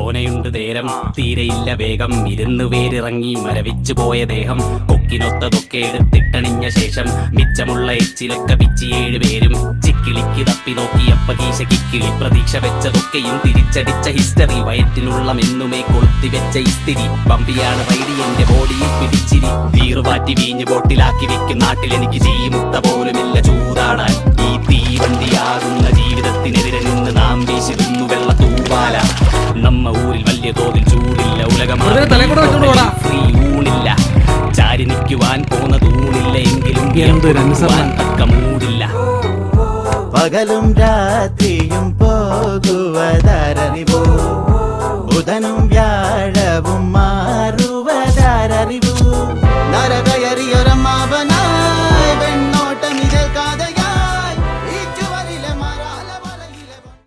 തോനെയുണ്ട് നേരം തീരെയില്ല വേഗം ഇരുന്ന് പേരിറങ്ങി മരവിച്ചു പോയ ദേഹം കൊക്കിനൊത്തതൊക്കെ എടുത്തിട്ടണിഞ്ഞ ശേഷം മിച്ചമുള്ള എച്ചിലൊക്കെ പിച്ചി ഏഴുപേരും ചിക്കിളിക്ക് തപ്പി നോക്കിയപ്പ കീശ കിക്കിളി പ്രതീക്ഷ വെച്ചതൊക്കെയും തിരിച്ചടിച്ച ഹിസ്റ്ററി വയറ്റിനുള്ള മെന്നുമേ കൊളുത്തി വെച്ച ഇസ്തിരി പമ്പിയാണ് വൈഡി എന്റെ ബോഡിയിൽ പിടിച്ചിരി വീറുപാറ്റി വീഞ്ഞ് ബോട്ടിലാക്കി വെക്കും നാട്ടിൽ എനിക്ക് ചീമുട്ട പോലുമില്ല ചൂതാടാൻ ഈ തീവണ്ടിയാകുന്ന ജീവിതത്തിനെതിരെ നിന്ന് നാം വീശിരുന്നു വെള്ള തൂവാല നമ്മ ഊരിൽ വലിയ തോതിൽ ചൂടില്ല വെറുതെ തലയിൽ കൂടെ വെച്ചോണ്ട് പോടാ. ഫ്രീ ഊണില്ല ചാരി നിൽക്കുവാൻ പോന്ന തൂണില്ല എങ്കിലും എന്തൊരു അനുസരണം. തക്ക മൂടില്ല പകലും രാത്രി